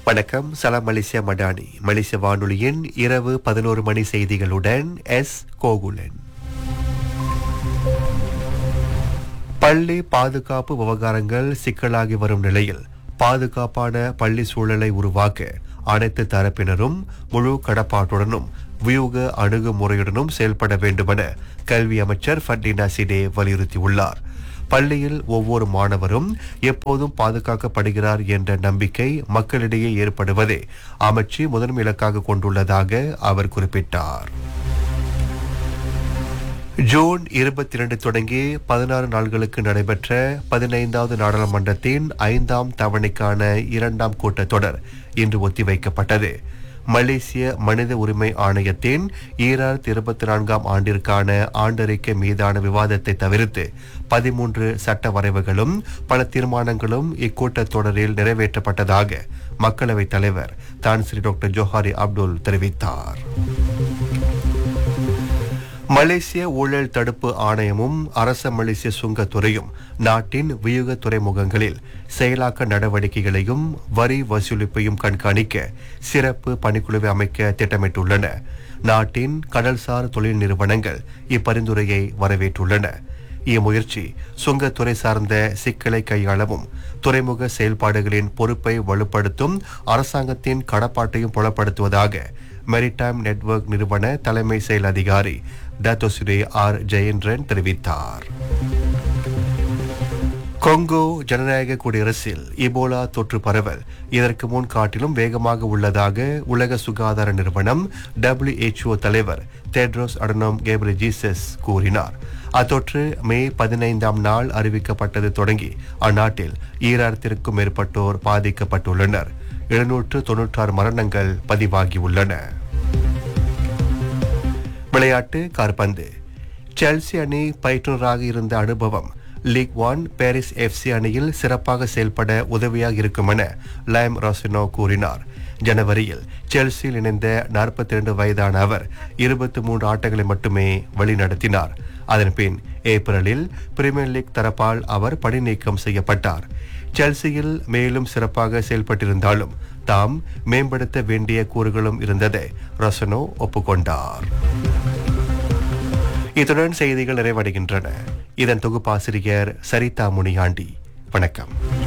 வணக்கம் சலாம் மலேசியா மடானி மலேசிய வானொலியின் இரவு பதினோரு மணி செய்திகளுடன் எஸ் கோகுலன் பள்ளி பாதுகாப்பு விவகாரங்கள் சிக்கலாகி வரும் நிலையில் பாதுகாப்பான பள்ளி சூழலை உருவாக்க அனைத்து தரப்பினரும் முழு கடப்பாட்டுடனும் வியூக அணுகுமுறையுடனும் செயல்பட வேண்டுமென கல்வி அமைச்சர் ஃபர்டினா சிடே வலியுறுத்தியுள்ளார் பள்ளியில் ஒவ்வொரு மாணவரும் எப்போதும் பாதுகாக்கப்படுகிறார் என்ற நம்பிக்கை மக்களிடையே ஏற்படுவதே அமைச்சு முதன்மை இலக்காக கொண்டுள்ளதாக அவர் குறிப்பிட்டார் ஜூன் இருபத்தி இரண்டு தொடங்கி பதினாறு நாள்களுக்கு நடைபெற்ற பதினைந்தாவது நாடாளுமன்றத்தின் ஐந்தாம் தவணைக்கான இரண்டாம் கூட்டத்தொடர் இன்று ஒத்திவைக்கப்பட்டது மலேசிய மனித உரிமை ஆணையத்தின் ஈராயிரத்தி இருபத்தி நான்காம் ஆண்டிற்கான ஆண்டறிக்கை மீதான விவாதத்தை தவிர்த்து பதிமூன்று சட்ட வரைவுகளும் பல தீர்மானங்களும் இக்கூட்டத்தொடரில் நிறைவேற்றப்பட்டதாக மக்களவைத் தலைவர் தான் ஸ்ரீ டாக்டர் ஜோஹாரி அப்துல் தெரிவித்தார் மலேசிய ஊழல் தடுப்பு ஆணையமும் அரச மலேசிய சுங்கத்துறையும் நாட்டின் வியூக துறைமுகங்களில் செயலாக்க நடவடிக்கைகளையும் வரி வசூலிப்பையும் கண்காணிக்க சிறப்பு பணிக்குழுவை அமைக்க திட்டமிட்டுள்ளன நாட்டின் கடல்சார் தொழில் நிறுவனங்கள் இப்பரிந்துரையை வரவேற்றுள்ளன இம்முயற்சி சுங்கத்துறை சார்ந்த சிக்கலை கையாளவும் துறைமுக செயல்பாடுகளின் பொறுப்பை வலுப்படுத்தும் அரசாங்கத்தின் கடப்பாட்டையும் புலப்படுத்துவதாக மெரிடைம் நெட்வொர்க் நிறுவன தலைமை செயல் அதிகாரி டத்தோசுரே ஆர் ஜெயேந்திரன் தெரிவித்தார் கொங்கோ ஜனநாயக குடியரசில் இபோலா தொற்று பரவல் இதற்கு முன் காட்டிலும் வேகமாக உள்ளதாக உலக சுகாதார நிறுவனம் WHO தலைவர் தெட்ரோஸ் அடனோம் கேப்ரிஜீசஸ் கூறினார் அத்தொற்று மே பதினைந்தாம் நாள் அறிவிக்கப்பட்டது தொடங்கி அந்நாட்டில் ஈராயிரத்திற்கும் மேற்பட்டோர் பாதிக்கப்பட்டுள்ளனர் எழுநூற்று தொன்னூற்றாறு மரணங்கள் பதிவாகியுள்ளன விளையாட்டு கார்பந்து செல்சி அணி பயிற்றுநராக இருந்த அனுபவம் லீக் ஒன் பாரிஸ் எஃப்சி அணியில் சிறப்பாக செயல்பட உதவியாக இருக்கும் என லைம் ராசினோ கூறினார் ஜனவரியில் செல்சியில் இணைந்த நாற்பத்தி இரண்டு வயதான அவர் இருபத்தி மூன்று ஆட்டங்களை மட்டுமே வழிநடத்தினார் அதன்பின் ஏப்ரலில் பிரீமியர் லீக் தரப்பால் அவர் பணி நீக்கம் செய்யப்பட்டார் செல்சியில் மேலும் சிறப்பாக செயல்பட்டிருந்தாலும் தாம் மேம்படுத்த வேண்டிய கூறுகளும் இருந்ததை ரசனோ ஒப்புக்கொண்டார் இத்துடன் செய்திகள் நிறைவடைகின்றன இதன் தொகுப்பாசிரியர் சரிதா முனியாண்டி வணக்கம்